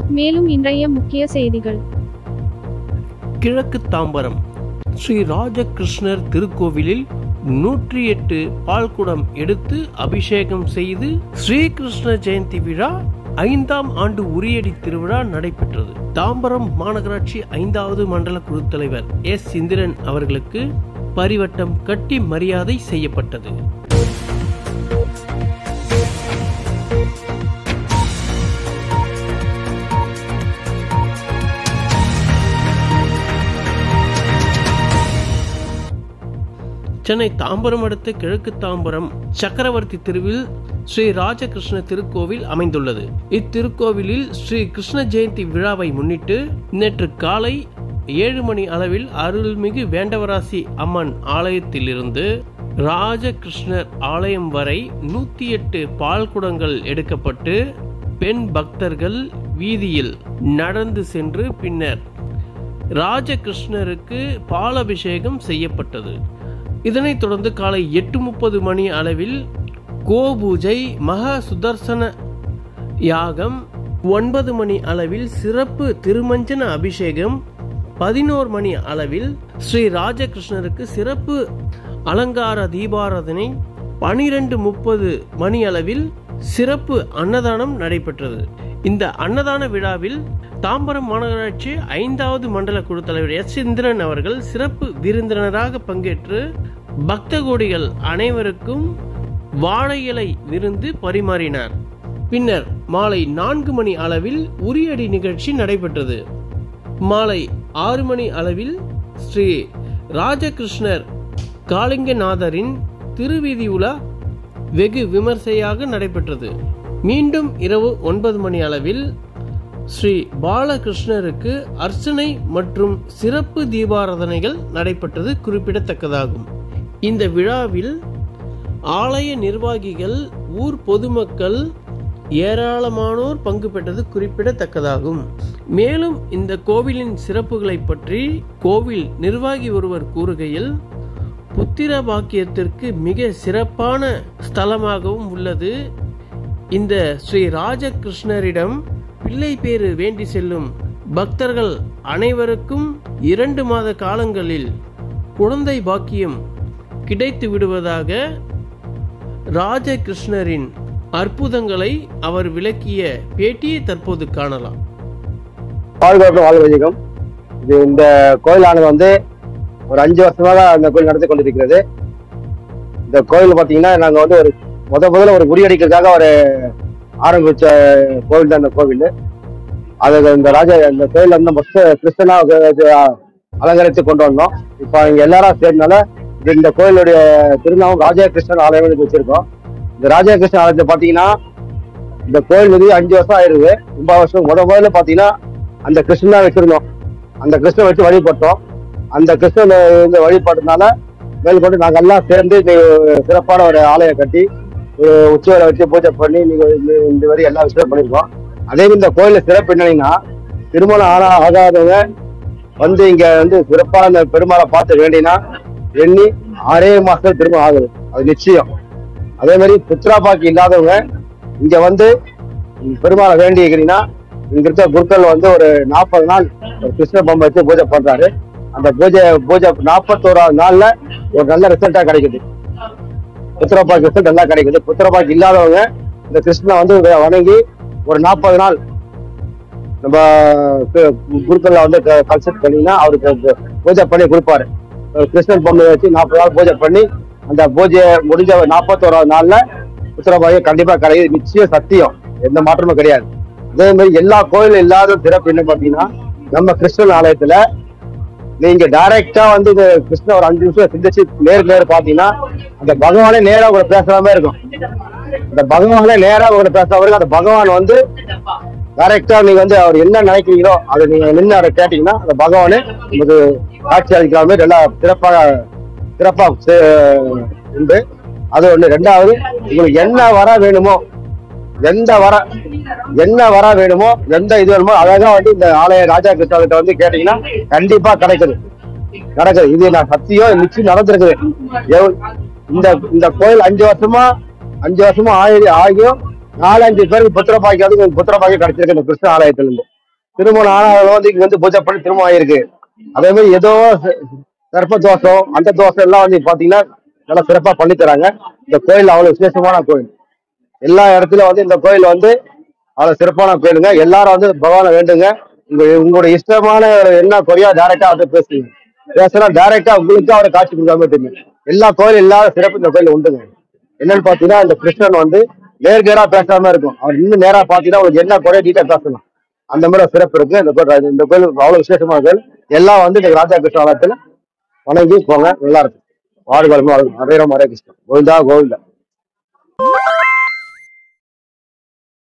மேலும் இன்றைய முக்கிய செய்திகள் கிழக்கு தாம்பரம் ஸ்ரீ ராஜகிருஷ்ணர் திருக்கோவிலில் நூற்றி எட்டு பால்குடம் எடுத்து அபிஷேகம் செய்து ஸ்ரீகிருஷ்ண ஜெயந்தி விழா ஐந்தாம் ஆண்டு உரியடி திருவிழா நடைபெற்றது தாம்பரம் மாநகராட்சி ஐந்தாவது மண்டல குழு தலைவர் எஸ் இந்திரன் அவர்களுக்கு பரிவட்டம் கட்டி மரியாதை செய்யப்பட்டது சென்னை தாம்பரம் அடுத்த கிழக்கு தாம்பரம் சக்கரவர்த்தி தெருவில் ஸ்ரீ ராஜகிருஷ்ண திருக்கோவில் அமைந்துள்ளது இத்திருக்கோவிலில் ஸ்ரீ கிருஷ்ண ஜெயந்தி விழாவை முன்னிட்டு நேற்று காலை ஏழு மணி அளவில் அருள்மிகு வேண்டவராசி அம்மன் ஆலயத்திலிருந்து ராஜகிருஷ்ணர் ஆலயம் வரை நூத்தி எட்டு பால்குடங்கள் எடுக்கப்பட்டு பெண் பக்தர்கள் வீதியில் நடந்து சென்று பின்னர் ராஜகிருஷ்ணருக்கு பாலபிஷேகம் செய்யப்பட்டது இதனைத் தொடர்ந்து காலை எட்டு முப்பது மணி அளவில் கோபூஜை மகா சுதர்சன யாகம் ஒன்பது மணி அளவில் சிறப்பு திருமஞ்சன அபிஷேகம் பதினோரு மணி அளவில் ஸ்ரீ ராஜகிருஷ்ணருக்கு சிறப்பு அலங்கார தீபாராதனை பனிரெண்டு முப்பது மணி அளவில் சிறப்பு அன்னதானம் நடைபெற்றது இந்த அன்னதான விழாவில் தாம்பரம் மாநகராட்சி ஐந்தாவது மண்டல குழு தலைவர் எஸ் இந்திரன் அவர்கள் சிறப்பு விருந்தினராக பங்கேற்று பக்த கோடிகள் அனைவருக்கும் வாழை இலை விருந்து பரிமாறினார் பின்னர் மாலை நான்கு மணி அளவில் உரியடி நிகழ்ச்சி நடைபெற்றது மாலை ஆறு மணி அளவில் ஸ்ரீ ராஜகிருஷ்ணர் காளிங்கநாதரின் திருவீதி உலா வெகு விமர்சையாக நடைபெற்றது மீண்டும் இரவு ஒன்பது மணி அளவில் ஸ்ரீ பாலகிருஷ்ணருக்கு அர்ச்சனை மற்றும் சிறப்பு தீபாராதனைகள் நடைபெற்றது குறிப்பிடத்தக்கதாகும் இந்த விழாவில் ஆலய நிர்வாகிகள் ஊர் பொதுமக்கள் ஏராளமானோர் பங்கு பெற்றது குறிப்பிடத்தக்கதாகும் மேலும் இந்த கோவிலின் சிறப்புகளை பற்றி கோவில் நிர்வாகி ஒருவர் கூறுகையில் புத்திர பாக்கியத்திற்கு மிக சிறப்பான ஸ்தலமாகவும் உள்ளது இந்த ஸ்ரீ ராஜகிருஷ்ணரிடம் பிள்ளை பேறு வேண்டி செல்லும் பக்தர்கள் அனைவருக்கும் இரண்டு மாத காலங்களில் குழந்தை பாக்கியம் கிடைத்து விடுவதாக ராஜகிருஷ்ணரின் அற்புதங்களை அவர் விளக்கிய பேட்டியை தற்போது காணலாம் வாழ்க வாழ்க வைதிகம் இது இந்த கோயிலானது வந்து ஒரு அஞ்சு வருஷமாக அந்த கோயில் நடத்தி கொண்டிருக்கிறது இந்த கோயில் பார்த்தீங்கன்னா நாங்கள் வந்து ஒரு முத முதல்ல ஒரு முறியடிக்கிறதுக்காக ஒரு ஆரம்பிச்ச கோவில் தான் இந்த கோவில் அது இந்த ராஜா இந்த கோயில் வந்து ஃபஸ்ட்டு கிறிஸ்தனா அலங்கரித்து கொண்டு வந்தோம் இப்போ இங்கே எல்லாரும் சேர்ந்தனால இது இந்த கோயிலுடைய திருநாமம் ராஜா கிருஷ்ணன் ஆலயம் வச்சிருக்கோம் இந்த ராஜா கிருஷ்ணன் ஆலயத்தை பார்த்தீங்கன்னா இந்த கோயில் வந்து அஞ்சு வருஷம் ஆயிருது ரொம்ப வருஷம் முத முதல்ல பார்த்தீங்கன்னா அந்த கிருஷ்ணனா வச்சிருந்தோம் அந்த கிருஷ்ணன் வச்சு வழிபட்டோம் அந்த கிருஷ்ணன் இந்த வழிபாட்டுனால மேற்கொண்டு நாங்கள் எல்லாம் சேர்ந்து இந்த சிறப்பான ஒரு ஆலயம் கட்டி ஒரு உச்சிவரை வச்சு பூஜை பண்ணி நீங்க இந்த- இந்த வரை எல்லா விஷயம் பண்ணியிருக்கோம் அதே மாதிரி இந்த கோயில சிறப்பு என்னன்னா திருமணம் ஆனா ஆகாதவங்க வந்து இங்க வந்து சிறப்பான இந்த பெருமாளை பார்த்து வேண்டினா எண்ணி ஆறே மாசத்துல திருமணம் ஆகுது அது நிச்சயம் அதே மாதிரி புத்ரா பாக்கி இல்லாதவங்க இங்க வந்து பெருமாளை வேண்டிக்கிறீங்கன்னா இங்க இருக்க குருக்கள் வந்து ஒரு நாற்பது நாள் ஒரு கிருஷ்ண பொம்மை வச்சு பூஜை பண்றாரு அந்த பூஜை பூஜை நாற்பத்தோராவது நாள்ல ஒரு நல்ல ரிசல்ட்டா கிடைக்குது புத்திரப்பாக்கு ரிசல்ட் நல்லா கிடைக்குது புத்திரப்பாக்கு இல்லாதவங்க இந்த கிருஷ்ணனை வந்து வணங்கி ஒரு நாற்பது நாள் நம்ம கு- குருக்கள்ல வந்து கன்சல்ட் பண்ணினா அவருக்கு பூ- பூஜை பண்ணி கொடுப்பாரு ஒரு கிருஷ்ணன் பொம்மையை வச்சு நாற்பது நாள் பூஜை பண்ணி அந்த பூஜையை முடிஞ்ச நாற்பத்தோராவது நாள்ல உத்தரவாதம் கண்டிப்பா கிடையாது நிச்சயம் சத்தியம் எந்த மாற்றமும் கிடையாது அதே மாதிரி எல்லா கோயிலும் இல்லாத சிறப்பு என்ன பாத்தீங்கன்னா நம்ம கிருஷ்ணன் ஆலயத்துல நீங்க டைரக்டா வந்து இந்த கிருஷ்ண ஒரு அஞ்சு நிமிஷம் சிந்திச்சு நேருக்கு நேர் பாத்தீங்கன்னா அந்த பகவானே நேரா உங்களை பேசுற மாதிரி இருக்கும் அந்த பகவானே நேரா உங்களை பேசுற மாதிரி இருக்கும். அந்த பகவான் வந்து டைரக்டா நீங்க வந்து அவர் என்ன நினைக்கிறீங்களோ அதை நீங்க நின்று அவரை கேட்டீங்கன்னா அந்த பகவானே உங்களுக்கு காட்சி அளிக்கிற மாதிரி நல்லா சிறப்பாக சிறப்பா சே- உண்டு அது ஒண்ணு ரெண்டாவது உங்களுக்கு என்ன வர வேணுமோ எந்த வர என்ன வர வேணுமோ எந்த இது வேணுமோ அழகா வந்து இந்த ஆலய ராஜா கிருஷ்ணாவிட்ட வந்து கேட்டீங்கன்னா கண்டிப்பா கிடைக்குது நடக்குது இது நான் சத்தியம் நிச்சயம் நடந்திருக்குது எவ்- இந்த இந்த கோயில் அஞ்சு வருஷமா அஞ்சு வருஷமா ஆகி ஆகியும் நாலஞ்சு பேருக்கு புத்திர பாக்கியம் புத்திர பாக்கியம் கிடைச்சிருக்கு இந்த கிருஷ்ண ஆலயத்துல இருந்து திருமணம் ஆனவங்க வந்து இங்க வந்து பூஜை பண்ணி திருமணம் ஆயிருக்கு அதே மாதிரி ஏதோ ச- சர்ப்ப தோஷம் அந்த தோஷம் எல்லாம் வந்து பாத்தீங்கன்னா நல்லா சிறப்பா பண்ணி தராங்க இந்த கோயில் அவ்வளவு விசேஷமான கோயில் எல்லா இடத்துலயும் வந்து இந்த கோயில் வந்து அவ்வளவு சிறப்பான கோயிலுங்க எல்லாரும் வந்து பகவானை வேண்டுங்க உங்க உங்களோட இஷ்டமான என்ன குறையா டைரக்டா அவர்கிட்ட பேசுங்க பேசினா டைரக்டா உங்களுக்கு அவரை காட்சி கொடுக்காம தெரியும் எல்லா கோயில் இல்லாத சிறப்பு இந்த கோயில் உண்டுங்க என்னன்னு பாத்தீங்கன்னா இந்த கிருஷ்ணன் வந்து நேர்கேரா பேசாம இருக்கும் அவர் இன்னும் நேரா பாத்தீங்கன்னா உங்களுக்கு என்ன குறைய டீட்டா பேசலாம் அந்த மாதிரி ஒரு சிறப்பு இருக்கு இந்த கோயில் இந்த கோயில் அவ்வளவு விசேஷமான கோயில் எல்லாம் வந்து இந்த ராஜா கிருஷ்ண ஆலயத்துல வணங்கி போங்க நல்லா இருக்கும் வாழ்வாழ்வு ஹரே ராம் ஹரே கிருஷ்ணன் கோவிந்தா கோவிந்தா